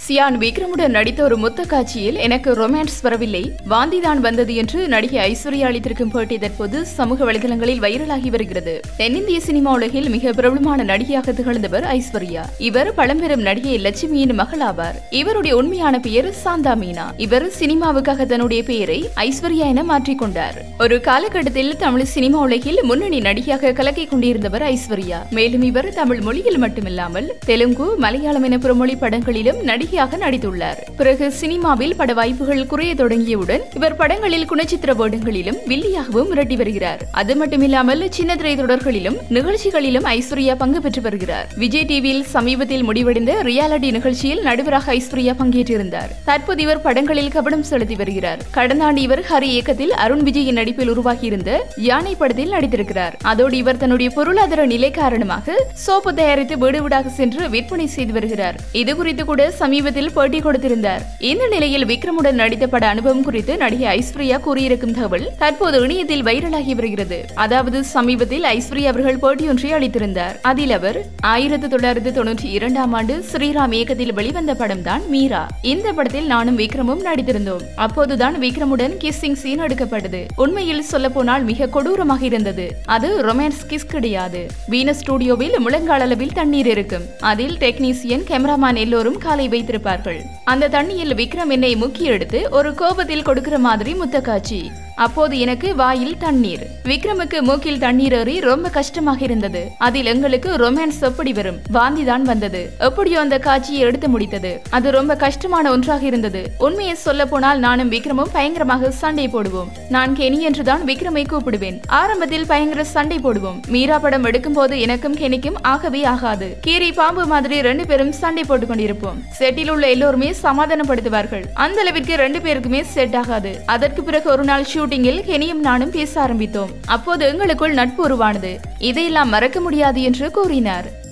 cyan விக்ரமுடன் நடித்த ஒரு முத்த காட்சியில் எனக்கு ரொமான்ஸ் வரவில்லை வாந்திதான் வந்தது என்று நடிகை ஐஸ்வர்யா அளித்திருக்கும் பேட்டி தற்போது சமூக வலைதளங்களில் வைரலாகி வருகிறது தென்னிந்திய சினிமா உலகில் மிக பிரபலமான நடிகையாக திகழ்ந்தவர் ஐஸ்வர்யா இவர் பழம்பெரும் நடிகை லட்சுமியின் மகள் ஆவார் இவருடைய உண்மையான பெயர் சாந்தா மீனா இவர் சினிமாவுக்காக தன்னுடைய பெயரை ஐஸ்வர்யா என மாற்றிக்கொண்டார் ஒரு காலகட்டத்தில் தமிழ் சினிமா உலகில் முன்னணி நடிகையாக கலக்கிக் கொண்டிருந்தவர் ஐஸ்வர்யா மேலும் இவர் தமிழ் மொழியில் மட்டுமில்லாமல் தெலுங்கு மலையாளம் என பிறமொழி படங்களிலும் நடிகையாக நடித்துள்ளார் பிறகு சினிமாவில் பட வாய்ப்புகள் குறைய தொடங்கியவுடன் இவர் படங்களில் குணச்சித்திர வேடங்களிலும் வில்லியாகவும் மிரட்டி வருகிறார் அது மட்டுமில்லாமல் சின்னத்திரை தொடர்களிலும் நிகழ்ச்சிகளிலும் ஐஸ்வர்யா பங்கு பெற்று வருகிறார் விஜய் டிவியில் சமீபத்தில் முடிவடைந்த ரியாலிட்டி நிகழ்ச்சியில் நடுவராக ஐஸ்வர்யா பங்கேற்றிருந்தார் தற்போது இவர் படங்களில் கவனம் செலுத்தி வருகிறார் கடந்த ஆண்டு இவர் ஹரி இயக்கத்தில் அருண் விஜயின் நடிப்பில் உருவாகியிருந்த யானை படத்தில் நடித்திருக்கிறார் அதோடு இவர் தன்னுடைய பொருளாதார நிலை காரணமாக சோப்பு தயாரித்து வீடு வீடாக சென்று விற்பனை செய்து வருகிறார் இது குறித்து கூட சமீபத்தில் பேட்டி கொடுத்திருந்தார் இந்த நிலையில் விக்ரமுடன் நடித்த பட அனுபவம் குறித்து நடிகை ஐஸ்வர்யா கூறியிருக்கும் தகவல் தற்போது இணையத்தில் வைரலாகி வருகிறது அதாவது சமீபத்தில் ஐஸ்வர்யா அவர்கள் பேட்டியொன்றை அளித்திருந்தார் அதில் அவர் ஆயிரத்தி தொள்ளாயிரத்தி தொண்ணூற்றி இரண்டாம் ஆண்டு ஸ்ரீராம் இயக்கத்தில் வெளிவந்த படம்தான் மீரா இந்த படத்தில் நானும் விக்ரமும் நடித்திருந்தோம் அப்போதுதான் விக்ரமுடன் கிஸ்ஸிங் சீன் எடுக்கப்பட்டது உண்மையில் சொல்ல போனால் மிக கொடூரமாக இருந்தது அது ரொமான்ஸ் கிஸ் கிடையாது வீனஸ் ஸ்டுடியோவில் முழங்கால் அளவில் தண்ணீர் இருக்கும் அதில் டெக்னீசியன் கேமராமேன் எல்லோரும் காலை வைத்திருப்பார்கள் அந்த தண்ணியில் விக்ரம் என்னை முக்கி எடுத்து ஒரு கோபத்தில் கொடுக்கிற மாதிரி முத்த காட்சி அப்போது எனக்கு வாயில் தண்ணீர் விக்ரமுக்கு மூக்கில் தண்ணீர் ஏறி ரொம்ப கஷ்டமாக இருந்தது அதில் எங்களுக்கு ரொமான்ஸ் எப்படி வரும் வாந்தி தான் வந்தது எப்படியோ அந்த காட்சியை எடுத்து முடித்தது அது ரொம்ப கஷ்டமான ஒன்றாக இருந்தது உண்மையை சொல்ல போனால் நானும் விக்ரமும் பயங்கரமாக சண்டை போடுவோம் நான் கெனி என்றுதான் விக்ரமை கூப்பிடுவேன் ஆரம்பத்தில் பயங்கர சண்டை போடுவோம் மீரா படம் எடுக்கும் போது எனக்கும் கெனிக்கும் ஆகவே ஆகாது கீரி பாம்பு மாதிரி ரெண்டு பேரும் சண்டை போட்டுக் கொண்டிருப்போம் செட்டில் உள்ள எல்லோருமே சமாதானப்படுத்துவார்கள் அந்த அளவிற்கு ரெண்டு பேருக்குமே செட் ஆகாது அதற்கு பிறகு ஒரு நாள் ஷூட்டிங்கில் கெனியும் நானும் பேச ஆரம்பித்தோம் அப்போது எங்களுக்குள் நட்பு உருவானது இதையெல்லாம் மறக்க முடியாது என்று கூறினார்